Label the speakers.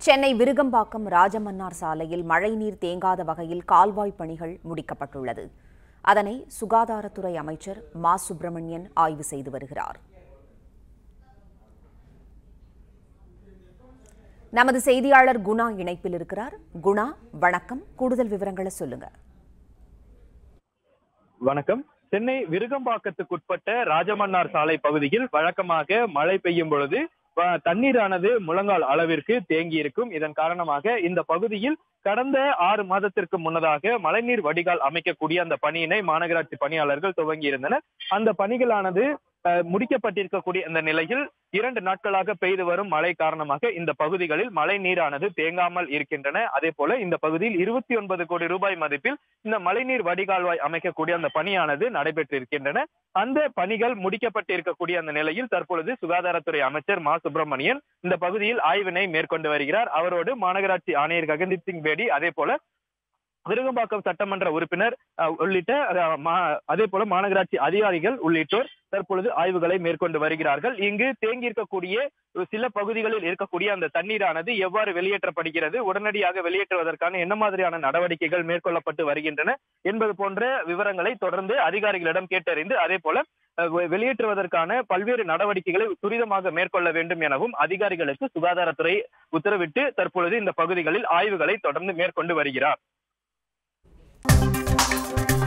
Speaker 1: சென்னை விருகம்பாக்கம் ராஜமன்னார் சாலையில் மழைநீர் தேங்காத வகையில் கால்வாய் பணிகள் முடிக்கப்பட்டுள்ளது அதனை சுகாதாரத்துறை அமைச்சர் மா சுப்பிரமணியன் ஆய்வு செய்து வருகிறார் நமது செய்தியாளர் குணா இணைப்பில் இருக்கிறார் குணா வணக்கம் கூடுதல் விவரங்களை சொல்லுங்க
Speaker 2: வணக்கம் சென்னை விருகம்பாக்கத்துக்குட்பட்ட ராஜமன்னார் சாலை பகுதியில் வழக்கமாக மழை பெய்யும் பொழுது வ- தண்ணீரானது முழங்கால் அளவிற்கு தேங்கி இருக்கும் இதன் காரணமாக இந்த பகுதியில் கடந்த ஆறு மாதத்திற்கு முன்னதாக மழைநீர் வடிகால் அமைக்கக்கூடிய அந்த பணியினை மாநகராட்சி பணியாளர்கள் துவங்கி இருந்தனர் அந்த பணிகளானது அஹ், முடிக்கப்பட்டிருக்கக்கூடிய இந்த நிலையில் இரண்டு நாட்களாக பெய்து வரும் மழை காரணமாக இந்த பகுதிகளில் மழை நீரானது தேங்காமல் இருக்கின்றன அதே போல இந்த பகுதியில் இருபத்தி ஒன்பது கோடி ரூபாய் மதிப்பில் இந்த மழைநீர் வடிகால்வாய் அமைக்கக்கூடிய அந்த பணியானது நடைபெற்றிருக்கின்றன அந்த பணிகள் முடிக்கப்பட்டிருக்கக்கூடிய அந்த நிலையில் தற்பொழுது சுகாதாரத்துறை அமைச்சர் மா சுப்பிரமணியன் இந்த பகுதியில் ஆய்வினை மேற்கொண்டு வருகிறார் அவரோடு மாநகராட்சி ஆணையர் ககன்தீப் சிங் பேடி அதே போல விருகம்பாக்கம் சட்டமன்ற உறுப்பினர் அஹ், உள்ளிட்ட அஹ், மா- அதே போல மாநகராட்சி அதிகாரிகள் உள்ளிட்டோர் தற்பொழுது ஆய்வுகளை மேற்கொண்டு வருகிறார்கள் இங்கு தேங்கி இருக்கக்கூடிய சில பகுதிகளில் இருக்கக்கூடிய அந்த தண்ணீரானது எவ்வாறு வெளியேற்றப்படுகிறது உடனடியாக வெளியேற்றுவதற்கான என்ன மாதிரியான நடவடிக்கைகள் மேற்கொள்ளப்பட்டு வருகின்றன என்பது போன்ற விவரங்களை தொடர்ந்து அதிகாரிகளிடம் கேட்டறிந்து அதே போல அஹ், வெ- வெளியேற்றுவதற்கான பல்வேறு நடவடிக்கைகளை துரிதமாக மேற்கொள்ள வேண்டும் எனவும் அதிகாரிகளுக்கு சுகாதாரத்துறை உத்தரவிட்டு தற்பொழுது இந்த பகுதிகளில் ஆய்வுகளை தொடர்ந்து மேற்கொண்டு வருகிறார்